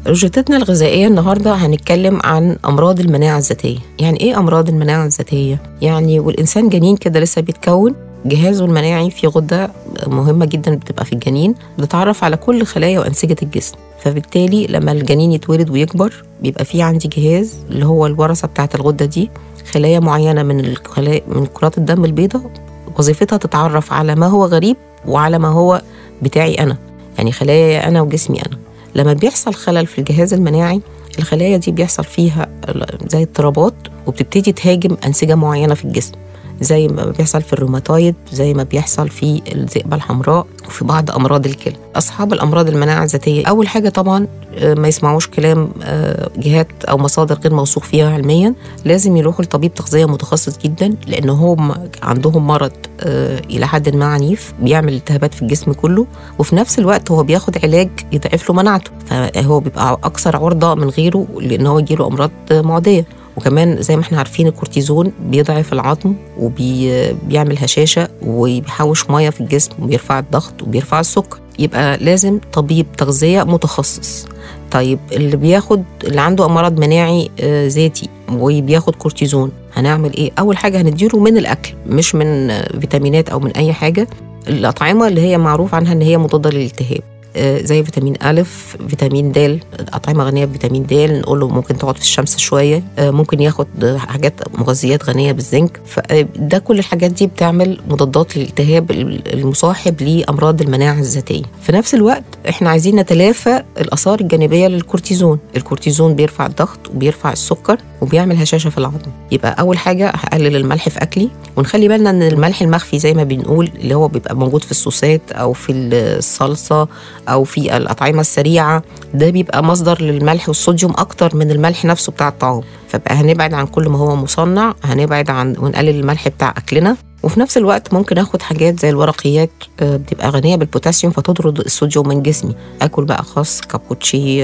روجيتتنا الغذائية النهاردة هنتكلم عن أمراض المناعة الذاتية يعني إيه أمراض المناعة الذاتية؟ يعني والإنسان جنين كده لسه بيتكون جهازه المناعي في غدة مهمة جدا بتبقى في الجنين بتتعرف على كل خلايا وأنسجة الجسم فبالتالي لما الجنين يتولد ويكبر بيبقى في عندي جهاز اللي هو الورثة بتاعة الغدة دي خلايا معينة من الخلايا من كرات الدم البيضاء وظيفتها تتعرف على ما هو غريب وعلى ما هو بتاعي أنا يعني خلايا أنا وجسمي أنا لما بيحصل خلل في الجهاز المناعي الخلايا دي بيحصل فيها زي اضطرابات وبتبتدي تهاجم أنسجة معينة في الجسم زي ما بيحصل في الروماتويد زي ما بيحصل في الذئبة الحمراء وفي بعض أمراض الكلى أصحاب الأمراض المناعة الذاتية أول حاجة طبعا ما يسمعوش كلام جهات أو مصادر غير موثوق فيها علميا لازم يروحوا لطبيب تغذية متخصص جدا لأن هم عندهم مرض إلى حد ما عنيف بيعمل التهابات في الجسم كله وفي نفس الوقت هو بياخد علاج يضعف له مناعته فهو بيبقى أكثر عرضة من غيره لأن هو يجيله أمراض معدية وكمان زي ما احنا عارفين الكورتيزون بيضعف العظم وبيعمل هشاشه وبيحوش ميه في الجسم وبيرفع الضغط وبيرفع السكر يبقى لازم طبيب تغذيه متخصص طيب اللي بياخد اللي عنده مرض مناعي آه ذاتي وبياخد كورتيزون هنعمل ايه اول حاجه هنديله من الاكل مش من فيتامينات او من اي حاجه الاطعمه اللي هي معروف عنها ان هي مضاده للالتهاب زي فيتامين أ فيتامين د أطعمة غنية بفيتامين د نقول له ممكن تقعد في الشمس شوية ممكن ياخد حاجات مغذيات غنية بالزنك فده كل الحاجات دي بتعمل مضادات للالتهاب المصاحب لأمراض المناعة الذاتية في نفس الوقت احنا عايزين نتلافى الآثار الجانبية للكورتيزون الكورتيزون بيرفع الضغط وبيرفع السكر وبيعمل هشاشة في العظم يبقى أول حاجة هقلل الملح في أكلي ونخلي بالنا إن الملح المخفي زي ما بنقول اللي هو بيبقى موجود في الصوصات أو في الصلصة او في الاطعمه السريعه ده بيبقى مصدر للملح والصوديوم اكتر من الملح نفسه بتاع الطعام فبقى هنبعد عن كل ما هو مصنع هنبعد عن ونقلل الملح بتاع اكلنا وفي نفس الوقت ممكن اخد حاجات زي الورقيات بتبقى غنيه بالبوتاسيوم فتطرد الصوديوم من جسمي اكل بقى خس كابوتشي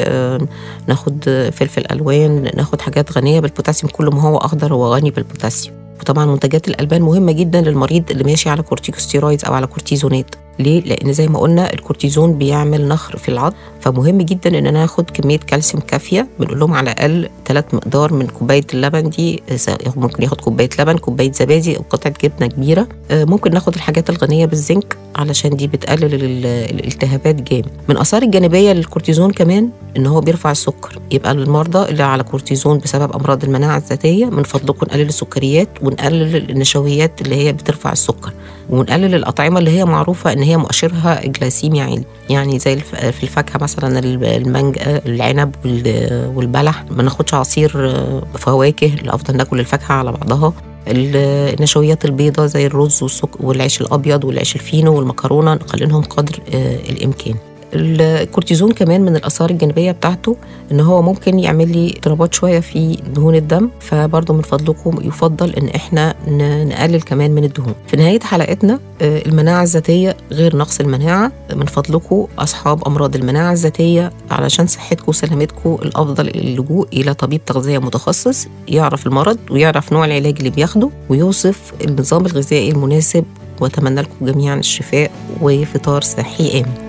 ناخد فلفل الوان ناخد حاجات غنيه بالبوتاسيوم كل ما هو اخضر هو غني بالبوتاسيوم وطبعا منتجات الالبان مهمه جدا للمريض اللي ماشي على كورتيكوستيرويدز او على كورتيزونات ليه؟ لأن زي ما قلنا الكورتيزون بيعمل نخر في العظم فمهم جدا إن أنا آخد كمية كالسيوم كافية بنقول لهم على الأقل ثلاث مقدار من كوباية اللبن دي ممكن ياخد كوباية لبن كوباية زبادي أو قطعة جبنة كبيرة ممكن ناخد الحاجات الغنية بالزنك علشان دي بتقلل الالتهابات جامد من آثار الجانبية للكورتيزون كمان إن هو بيرفع السكر يبقى المرضى اللي على كورتيزون بسبب أمراض المناعة الذاتية من فضلكم نقلل السكريات ونقلل النشويات اللي هي بترفع السكر ونقلل الأطعمة اللي هي معروفة إن هي مؤشرها جلاسيميا عالي يعني زي في الفاكهة مثلا المانجا العنب والبلح ما ناخدش عصير فواكه الأفضل ناكل الفاكهة على بعضها النشويات البيضاء زي الرز والسك والعيش الأبيض والعيش الفينو والمكرونة نقللهم قدر الإمكان الكورتيزون كمان من الاثار الجانبيه بتاعته ان هو ممكن يعمل لي اضطرابات شويه في دهون الدم فبرضه من فضلكم يفضل ان احنا نقلل كمان من الدهون في نهايه حلقتنا المناعه الذاتيه غير نقص المناعه من فضلكم اصحاب امراض المناعه الذاتيه علشان صحتكم وسلامتكم الافضل اللجوء الى طبيب تغذيه متخصص يعرف المرض ويعرف نوع العلاج اللي بياخده ويوصف النظام الغذائي المناسب واتمنى لكم جميعا الشفاء وفطار صحي امن